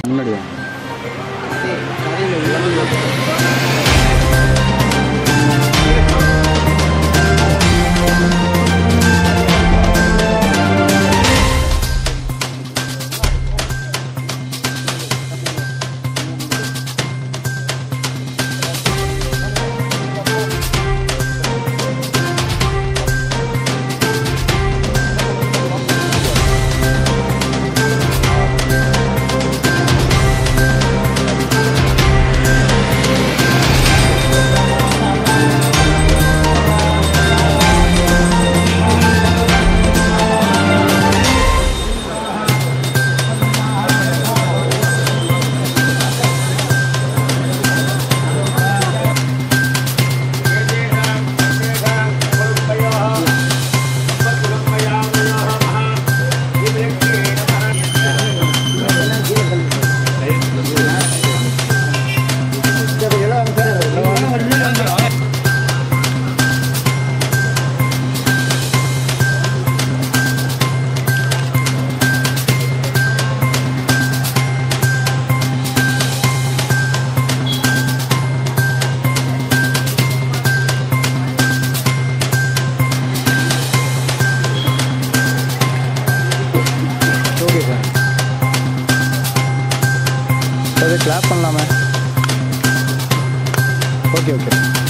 முன்னாடி வாங்க. Okay sir sir clap பண்ணலாமே ஓகே ஓகே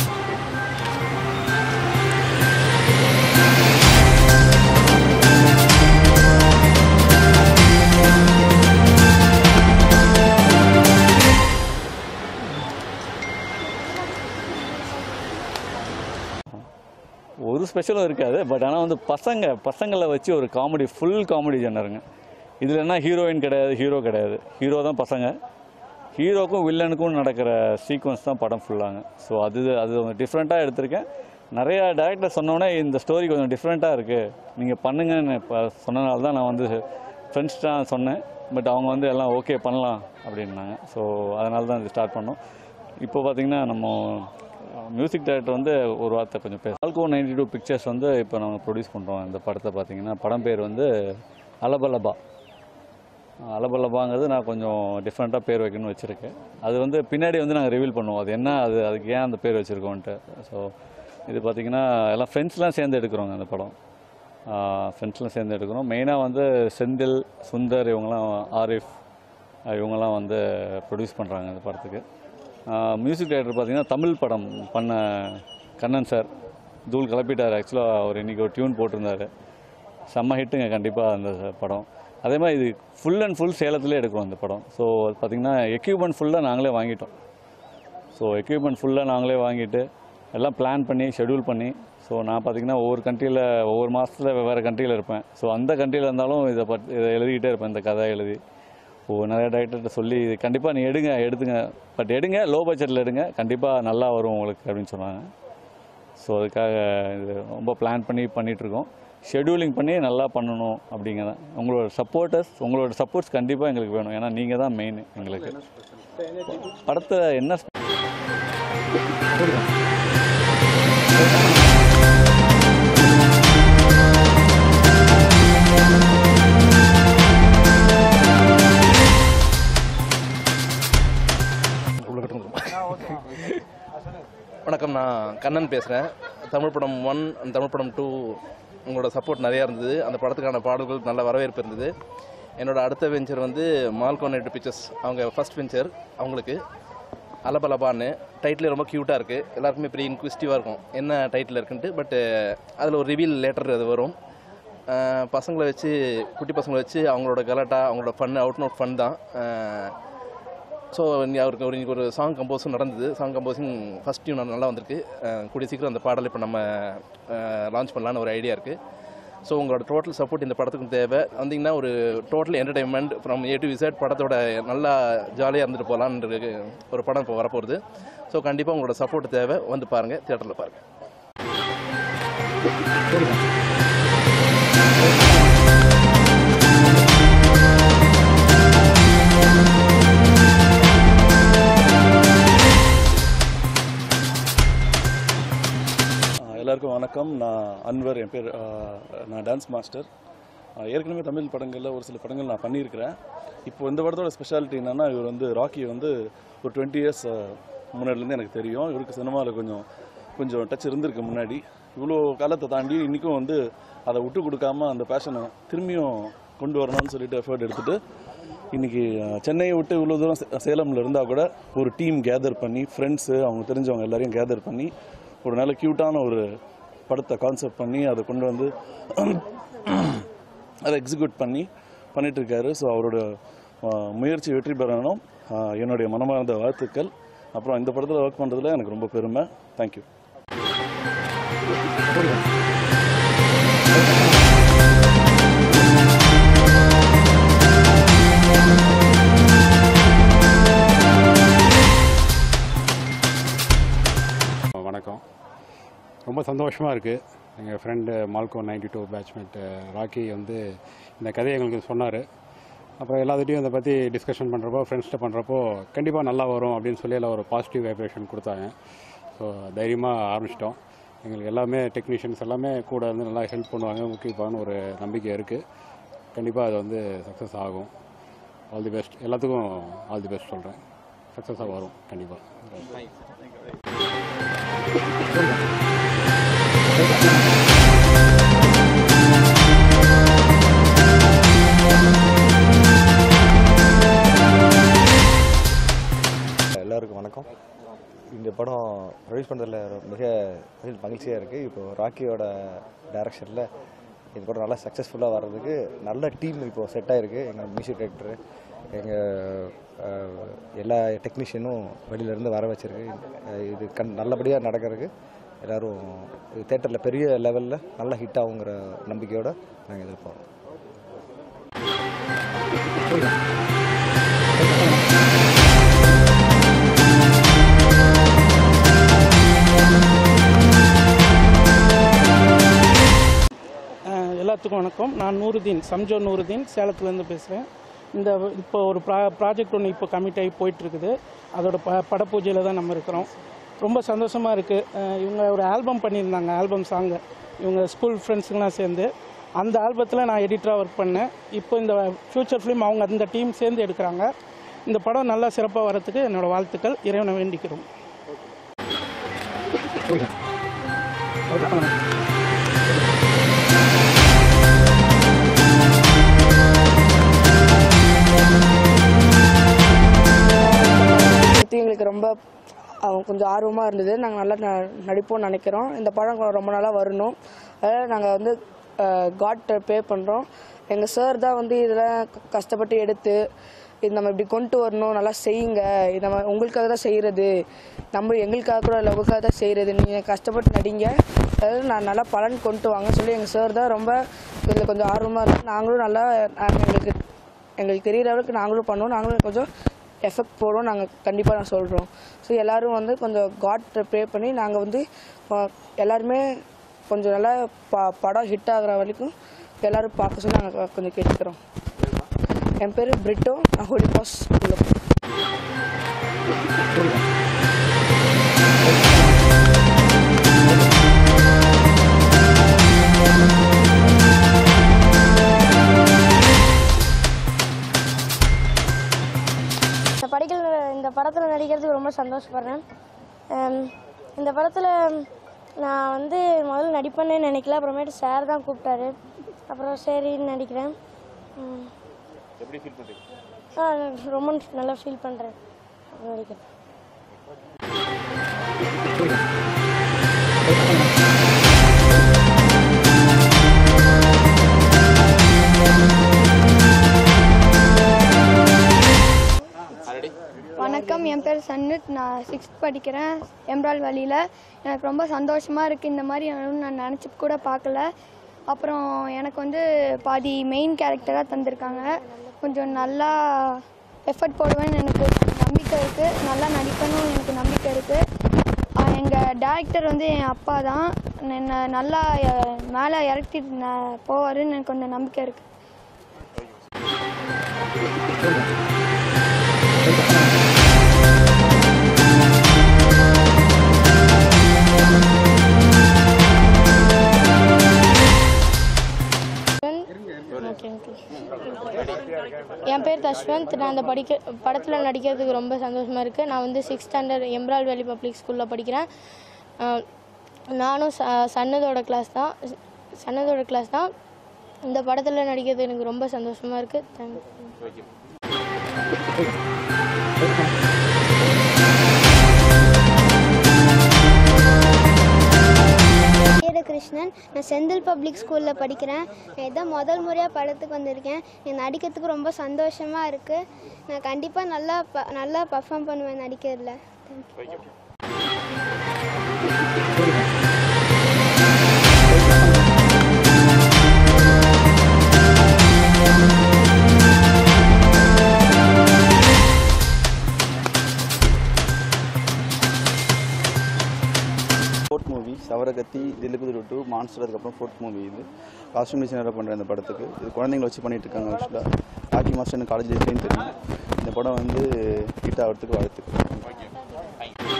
ஒரு ஸ்பெஷலும் இருக்காது பட் ஆனால் வந்து பசங்க பசங்களை வச்சு ஒரு காமெடி ஃபுல் காமெடி ஜன்னருங்க இதில் என்ன ஹீரோயின் கிடையாது ஹீரோ கிடையாது ஹீரோ தான் பசங்க ஹீரோக்கும் வில்லனுக்கும் நடக்கிற சீக்வன்ஸ் தான் படம் ஃபுல்லாங்க ஸோ அது அது கொஞ்சம் டிஃப்ரெண்ட்டாக எடுத்திருக்கேன் நிறைய டேரக்டர் சொன்னோன்னே இந்த ஸ்டோரி கொஞ்சம் டிஃப்ரெண்ட்டாக இருக்குது நீங்கள் பண்ணுங்கன்னு இப்போ சொன்னனால தான் நான் வந்து ஃப்ரெண்ட்ஸ் தான் சொன்னேன் பட் அவங்க வந்து எல்லாம் ஓகே பண்ணலாம் அப்படின்னாங்க ஸோ அதனால தான் இது ஸ்டார்ட் பண்ணோம் இப்போ பார்த்தீங்கன்னா நம்ம மியூசிக் டைரக்டர் வந்து ஒரு வார்த்தை கொஞ்சம் பேச ஆல்கோ நைன்டி டூ பிக்சர்ஸ் வந்து இப்போ நாங்கள் ப்ரொடியூஸ் பண்ணுறோம் இந்த படத்தை பார்த்தீங்கன்னா படம் பேர் வந்து அலபலபா அலபலபாங்கிறது நான் கொஞ்சம் டிஃப்ரெண்ட்டாக பேர் வைக்கணும்னு வச்சுருக்கேன் அது வந்து பின்னாடி வந்து நாங்கள் ரிவீல் பண்ணுவோம் அது என்ன அது அதுக்கு ஏன் அந்த பேர் வச்சுருக்கோன்ட்டு ஸோ இது பார்த்திங்கன்னா எல்லாம் ஃப்ரெண்ட்ஸ்லாம் சேர்ந்து எடுக்கிறோங்க அந்த படம் ஃப்ரெண்ட்ஸ்லாம் சேர்ந்து எடுக்கிறோம் மெயினாக வந்து செந்தில் சுந்தர் இவங்கெல்லாம் ஆரிஃப் அஹ் இவங்கெல்லாம் வந்து ப்ரொடியூஸ் பண்ணுறாங்க இந்த படத்துக்கு மியூசிக் டைரக்டர் பார்த்தீங்கன்னா தமிழ் படம் பண்ண கண்ணன் சார் தூள் கிளப்பிட்டார் ஆக்சுவலாக அவர் இன்றைக்கி ஒரு டியூன் போட்டிருந்தாரு செம்ம ஹிட்டுங்க கண்டிப்பாக அந்த படம் அதே மாதிரி இது ஃபுல் அண்ட் ஃபுல் சேலத்திலே எடுக்கிறோம் இந்த படம் ஸோ பார்த்திங்கன்னா எக்யூப்மெண்ட் ஃபுல்லாக நாங்களே வாங்கிட்டோம் ஸோ எக்யூப்மெண்ட் ஃபுல்லாக நாங்களே வாங்கிட்டு எல்லாம் பிளான் பண்ணி ஷெட்யூல் பண்ணி ஸோ நான் பார்த்திங்கன்னா ஒவ்வொரு கண்ட்ரியில் ஒவ்வொரு மாதத்தில் வெவ்வேறு கண்ட்ரியில் இருப்பேன் ஸோ அந்த கண்ட்ரியில் இருந்தாலும் இதை பட் இதை எழுதிக்கிட்டே இருப்பேன் இந்த கதை எழுதி ஓ நிறைய டேரக்டர்கிட்ட சொல்லி இது கண்டிப்பாக நீ எடுங்க எடுத்துங்க பட் எடுங்க லோ பட்ஜெட்டில் எடுங்க கண்டிப்பாக நல்லா வரும் உங்களுக்கு அப்படின்னு சொன்னாங்க ஸோ அதுக்காக இது ரொம்ப பிளான் பண்ணி பண்ணிகிட்ருக்கோம் ஷெட்யூலிங் பண்ணி நல்லா பண்ணணும் அப்படிங்கிறத உங்களோட சப்போர்ட்டர்ஸ் உங்களோட சப்போர்ட்ஸ் கண்டிப்பாக எங்களுக்கு வேணும் ஏன்னா நீங்கள் தான் மெயின் எங்களுக்கு படத்தை என்ன வணக்கம் நான் கண்ணன் பேசுகிறேன் தமிழ் படம் ஒன் தமிழ் படம் டூ உங்களோட சப்போர்ட் நிறையா இருந்தது அந்த படத்துக்கான பாடல்கள் நல்ல வரவேற்பு இருந்தது என்னோட அடுத்த வெஞ்சர் வந்து மால்கோனேட் பிக்சர்ஸ் அவங்க ஃபர்ஸ்ட் வெஞ்சர் அவங்களுக்கு அலபலபான்னு டைட்டில் ரொம்ப க்யூட்டாக இருக்குது எல்லாருக்குமே பெரிய இன்க்விஸ்டிவாக இருக்கும் என்ன டைட்டில் இருக்குன்ட்டு பட் அதில் ஒரு ரிவீல் லேட்டர் அது வரும் அஹ் பசங்களை வச்சு குட்டி பசங்களை வச்சு அவங்களோட கலாட்டா அவங்களோட ஃபன் அவுட் நோட் ஃபன் தான் ஸோ அவருக்கு ஒரு இன்னைக்கு ஒரு சாங் கம்போஸும் நடந்தது சாங் கம்போஸிங் ஃபஸ்ட் டியூன் நல்லா வந்திருக்கு அஹ் கூடிய சீக்கிரம் அந்த பாடலை இப்போ நம்ம லான்ச் பண்ணலான்னு ஒரு ஐடியா இருக்குது ஸோ உங்களோட டோட்டல் சப்போர்ட் இந்த படத்துக்கு தேவை வந்தீங்கன்னா ஒரு total entertainment from A to Z படத்தோட நல்லா ஜாலியாக இருந்துட்டு போகலான்னு ஒரு படம் இப்போ வரப்போகுது ஸோ கண்டிப்பாக உங்களோட சப்போர்ட் தேவை வந்து பாருங்கள் தியேட்டரில் பாருங்கள் எல்லாருக்கும் வணக்கம் நான் அன்வர் என் பேர் ஆஹ், நான் டான்ஸ் மாஸ்டர் அஹ் ஏற்கனவே தமிழ் படங்களில் ஒரு சில படங்கள் நான் பண்ணியிருக்கிறேன் இப்போ இந்த படத்தோட ஸ்பெஷாலிட்டி என்னென்னா இவர் வந்து ராக்கி வந்து ஒரு டுவெண்ட்டி இயர்ஸ் முன்னாடிலேருந்து எனக்கு தெரியும் இவருக்கு சினிமாவில் கொஞ்சம் கொஞ்சம் டச் இருந்திருக்கு முன்னாடி இவ்வளோ காலத்தை தாண்டி இன்றைக்கும் வந்து அதை விட்டு கொடுக்காம அந்த பேஷனை திரும்பியும் கொண்டு வரணும்னு சொல்லிட்டு எஃபர்ட் எடுத்துட்டு இன்னைக்கு அஹ், சென்னையை விட்டு இவ்வளோ தூரம் சே- சேலம்ல இருந்தால் கூட ஒரு டீம் கேதர் பண்ணி ஃப்ரெண்ட்ஸு அவங்க தெரிஞ்சவங்க எல்லாரையும் கேதர் பண்ணி ஒரு நல்ல க்யூட்டான ஒரு படத்தை கான்செப்ட் பண்ணி அதை கொண்டு வந்து அதை எக்ஸிக்யூட் பண்ணி பண்ணிட்டு இருக்காரு ஸோ அவரோட அஹ், முயற்சி வெற்றி பெறணும் அஹ், என்னுடைய மனமார்ந்த வாழ்த்துக்கள் அப்புறம் இந்த படத்தில் ஒர்க் பண்ணுறதுல எனக்கு ரொம்ப பெருமை தேங்க்யூ வணக்கம் ரொம்ப சந்தோஷமாக இருக்குது எங்கள் ஃப்ரெண்டு மால்கோ நைன்டி டூ பேட்ச்மேட் ராக்கி வந்து இந்த கதையை எங்களுக்கு சொன்னார் அப்புறம் எல்லாத்துட்டையும் இதை பற்றி டிஸ்கஷன் பண்ணுறப்போ ஃப்ரெண்ட்ஸ்கிட்ட பண்ணுறப்போ கண்டிப்பாக நல்லா வரும் அப்படின்னு சொல்லி எல்லாம் ஒரு பாசிட்டிவ் வைப்ரேஷன் கொடுத்தாங்க ஸோ தைரியமாக ஆரம்பிச்சிட்டோம் எங்களுக்கு எல்லாமே டெக்னீஷியன்ஸ் எல்லாமே கூட வந்து நல்லா ஹெல்ப் பண்ணுவாங்க முக்கியமான ஒரு நம்பிக்கை இருக்குது கண்டிப்பாக அது வந்து சக்ஸஸ் ஆகும் ஆல் தி பெஸ்ட் எல்லாத்துக்கும் ஆல் தி பெஸ்ட் சொல்கிறேன் சக்ஸஸாக வரும் கண்டிப்பாக எல்லாருக்கும் வணக்கம் இந்த படம் ரிலீஸ் பண்ணுறதுல மிக மிக மகிழ்ச்சியாக இருக்குது இப்போ ராக்கியோட டைரக்ஷனில் இந்த படம் நல்லா சக்ஸஸ்ஃபுல்லாக வர்றதுக்கு நல்ல டீம் இப்போ செட் ஆகிருக்கு எங்கள் மியூசிக் டைரக்டரு எங்கள் எல்லா டெக்னீஷியனும் வெளியிலேருந்து வர வச்சிருக்கு அஹ் இது கண் நல்லபடியாக நடக்கிறதுக்கு எல்லோரும் தேட்டரில் பெரிய லெவலில் நல்ல ஹிட் ஆகுங்கிற நம்பிக்கையோடு நாங்கள் எதிர்பார்ப்போம் அஹ் எல்லாத்துக்கும் வணக்கம் நான் நூறுதீன் சம்ஜோ நூறுதீன் சேலத்துலேருந்து பேசுகிறேன் இந்த இப்போ ஒரு ப்ரா ப்ராஜெக்ட் ஒன்று இப்போ கமிட் ஆகி போயிட்டுருக்குது அதோட ப படப்பூஜையில் தான் நம்ம இருக்கிறோம் ரொம்ப சந்தோஷமாக இருக்குது இவங்க ஒரு ஆல்பம் பண்ணியிருந்தாங்க ஆல்பம் சாங்கு இவங்க ஸ்கூல் ஃப்ரெண்ட்ஸுங்களாம் சேர்ந்து அந்த ஆல்பத்தில் நான் எடிட்டராக ஒர்க் பண்ணேன் இப்போ இந்த ஃப்யூச்சர் ஃபிலிம் அவங்க அந்த டீம் சேர்ந்து எடுக்கிறாங்க இந்த படம் நல்லா சிறப்பாக வரத்துக்கு என்னோட வாழ்த்துக்கள் இறைவனை வேண்டிக்கிறோம் பற்றி எங்களுக்கு ரொம்ப அஹ், கொஞ்சம் ஆர்வமாக இருந்தது நாங்கள் நல்லா ந- நடிப்போம்னு நினைக்கிறோம் இந்த படம் கொ- ரொம்ப நாளாக வரணும் அதனால் நாங்கள் வந்து காட் பே பண்ணுறோம் எங்கள் சார் தான் வந்து இதெல்லாம் க- கஷ்டப்பட்டு எடுத்து இது நம்ம இப்படி கொண்டு வரணும் நல்லா செய்யுங்க இது நம்ம உங்களுக்காக தான் செய்கிறது நம்ம எங்களுக்காக கூட இல்லை உங்களுக்காக தான் செய்கிறது நீங்கள் கஷ்டப்பட்டு நடிங்க அதாவது நான் நல்லா பலன் கொண்டு வாங்க சொல்லி எங்கள் சார் தான் ரொம்ப இதில் கொஞ்சம் ஆர்வமாக இருக்கு நாங்களும் நல்லா நாங்க எங்களுக்கு எங்களுக்கு தெரியிற அளவுக்கு நாங்களும் பண்ணுவோம் நாங்களும் கொஞ்சம் எஃபெக்ட் போடுவோம் நாங்கள் கண்டிப்பாக நான் சொல்கிறோம் ஸோ எல்லோரும் வந்து கொஞ்சம் காட் ப்ரே பண்ணி நாங்கள் வந்து அஹ், எல்லாருமே கொஞ்சம் நல்லா ப படம் ஹிட் ஆகுற வரைக்கும் எல்லோரும் பார்க்க சொல்லி நாங்கள் கொஞ்சம் கேட்டுக்கிறோம் என் பேர் பிரிட்டோ நான் ஹோலிபாஸ் உள்ள இந்த படிக்கல இந்த படத்தில் நடிக்கிறதுக்கு ரொம்ப சந்தோஷப்படுறேன் ஹம், இந்த படத்தில் நான் வந்து முதல்ல நடிப்பேன்னே நினைக்கல அப்புறமேட்டு சார் தான் கூப்பிட்டாரு அப்புறம் சரின்னு நடிக்கிறேன் ஹம். ஆ ரொம்ப நல்லா ஃபீல் பண்ணுறேன் நடிக்கிறேன் வணக்கம் என் பேர் சன்னித் நான் சிக்ஸ்த் படிக்கிறேன் எம்ரால் வழியில் எனக்கு ரொம்ப சந்தோஷமாக இருக்குது இந்த மாதிரி ஆகும்னு நான் நினச்சி கூட பார்க்கல அப்புறம் எனக்கு வந்து பாதி மெயின் கேரக்டராக தந்திருக்காங்க கொஞ்சம் நல்லா எஃபர்ட் போடுவேன்னு எனக்கு நம்பிக்கை இருக்குது நல்லா நடிக்கணும்னு எனக்கு நம்பிக்கை இருக்குது எங்கள் டேரக்டர் வந்து என் அப்பா தான் என்னை நல்லா அஹ், மேலே இறக்கி போவாருன்னு எனக்கு கொஞ்சம் நம்பிக்கை இருக்குது என் பேர் தஷ்வந்த் நான் அந்த படிக்க படத்தில் நடிக்கிறதுக்கு ரொம்ப சந்தோஷமாக இருக்குது நான் வந்து சிக்ஸ்த் ஸ்டாண்டர்ட் எம்ப்ரால் வேலி பப்ளிக் ஸ்கூலில் படிக்கிறேன் அஹ் நானும் ச சன்னதோட கிளாஸ் தான் சன்னதோட கிளாஸ் தான் இந்த படத்தில் நடிக்கிறது எனக்கு ரொம்ப சந்தோஷமாக இருக்குது தேங்க்யூ பேர் கிருஷ்ணன் நான் செந்தில் பப்ளிக் ஸ்கூலில் படிக்கிறேன் நான் இதான் முதல் முறையாக படத்துக்கு வந்திருக்கேன் எனக்கு நடிக்கிறதுக்கு ரொம்ப சந்தோஷமாக இருக்குது நான் கண்டிப்பாக நல்லா ப நல்லா பர்ஃபார்ம் பண்ணுவேன் நடிக்கிறதுல தேங்க்யூ ஃபோர்த் மூவி சவரகத்தி தில்லுகுதிரு டூ மான்ஸ்டர் அதுக்கப்புறம் ஃபோர்த் மூவி இது காஸ்டியூம் டிசைனராக பண்ணுறேன் இந்த படத்துக்கு இது குழந்தைங்களை வச்சு பண்ணிட்டு இருக்காங்க ஆக்சுவலாக ராக்கி மாஸ்டர்னு காலேஜ் தெரியும் இந்த படம் வந்து ஹிட் ஆகிறதுக்கு வாழ்த்துக்கு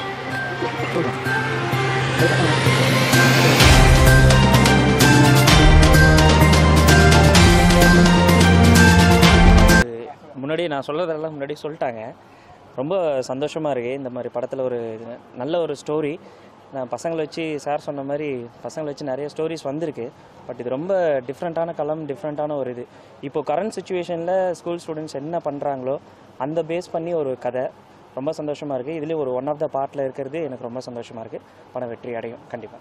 முன்னாடி நான் சொல்கிறதெல்லாம் முன்னாடி சொல்லிட்டாங்க ரொம்ப சந்தோஷமாக இருக்குது இந்த மாதிரி படத்தில் ஒரு நல்ல ஒரு ஸ்டோரி நான் பசங்களை வச்சு சார் சொன்ன மாதிரி பசங்களை வச்சு நிறைய ஸ்டோரிஸ் வந்திருக்கு பட் இது ரொம்ப டிஃப்ரெண்ட்டான களம் டிஃப்ரெண்ட்டான ஒரு இது இப்போ கரண்ட் சுச்சுவேஷனில் ஸ்கூல் ஸ்டூடெண்ட்ஸ் என்ன பண்ணுறாங்களோ அந்த பேஸ் பண்ணி ஒரு கதை ரொம்ப சந்தோஷமாக இருக்குது இதுலேயும் ஒரு ஒன் ஆஃப் த பார்ட்டில் இருக்கிறது எனக்கு ரொம்ப சந்தோஷமாக இருக்குது படம் வெற்றி அடையும் கண்டிப்பாக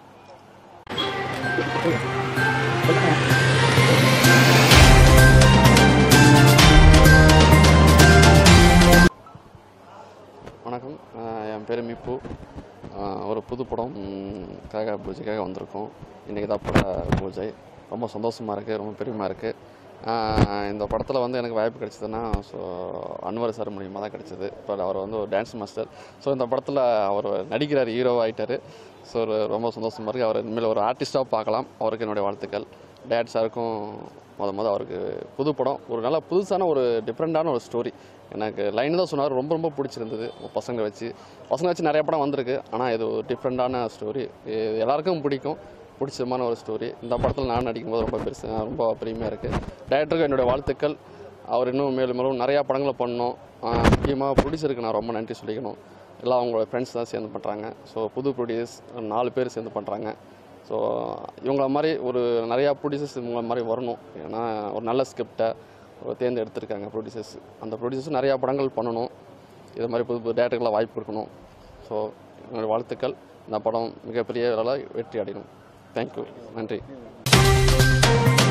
வணக்கம் அஹ் என் பேர் மிப்பு அஹ் ஒரு புது படம் காக பூஜைக்காக வந்திருக்கோம் இன்றைக்கி தான் பட பூஜை ரொம்ப சந்தோஷமாக இருக்குது ரொம்ப பெருமையாக இருக்குது இந்த படத்தில் வந்து எனக்கு வாய்ப்பு கிடைச்சதுன்னா ஸோ அன்வர் சார் மூலியமாக தான் கிடைச்சது இப்போ அவர் வந்து ஒரு டான்ஸ் மாஸ்டர் ஸோ இந்த படத்தில் அவர் நடிக்கிறார் ஹீரோ ஆகிட்டார் ஸோ ரொம்ப சந்தோஷமாக இருக்குது அவர் இனிமேல் ஒரு ஆர்டிஸ்ட்டாக பார்க்கலாம் அவருக்கு என்னுடைய வாழ்த்துக்கள் டேட் சாருக்கும் முத முத அவருக்கு புது படம் ஒரு நல்ல புதுசான ஒரு டிஃப்ரெண்ட்டான ஒரு ஸ்டோரி எனக்கு லைன் தான் சொன்னார் ரொம்ப ரொம்ப பிடிச்சிருந்தது பசங்களை வச்சு பசங்களை வச்சு நிறைய படம் வந்திருக்கு ஆனால் இது ஒரு டிஃப்ரெண்ட்டான ஸ்டோரி எல்லாருக்கும் பிடிக்கும் பிடிச்சமான ஒரு ஸ்டோரி இந்த படத்தில் நான் நடிக்கும்போது ரொம்ப பெருசு ரொம்ப பெருமையாக இருக்குது டேரக்டருக்கு என்னுடைய வாழ்த்துக்கள் அவர் இன்னும் மேலும் மேலும் நிறையா படங்களை பண்ணணும் முக்கியமாக ப்ரொடியூசருக்கு நான் ரொம்ப நன்றி சொல்லிக்கணும் எல்லாம் அவங்களோட ஃப்ரெண்ட்ஸ் தான் சேர்ந்து பண்ணுறாங்க ஸோ புது ப்ரொடியூசர்ஸ் நாலு பேர் சேர்ந்து பண்ணுறாங்க ஸோ இவங்கள மாதிரி ஒரு நிறையா ப்ரொடியூசர்ஸ் இவங்கள மாதிரி வரணும் ஏன்னா ஒரு நல்ல ஸ்கிரிப்டை தேர்ந்தெடுத்திருக்காங்க ப்ரொடியூசர்ஸ் அந்த ப்ரொடியூசர்ஸ் நிறையா படங்கள் பண்ணணும் இது மாதிரி புது புது டேரக்டர்லாம் வாய்ப்பு இருக்கணும் ஸோ என்னோடய வாழ்த்துக்கள் இந்த படம் மிகப்பெரிய அளவில் வெற்றி அடையணும் தேங்க்யூ நன்றி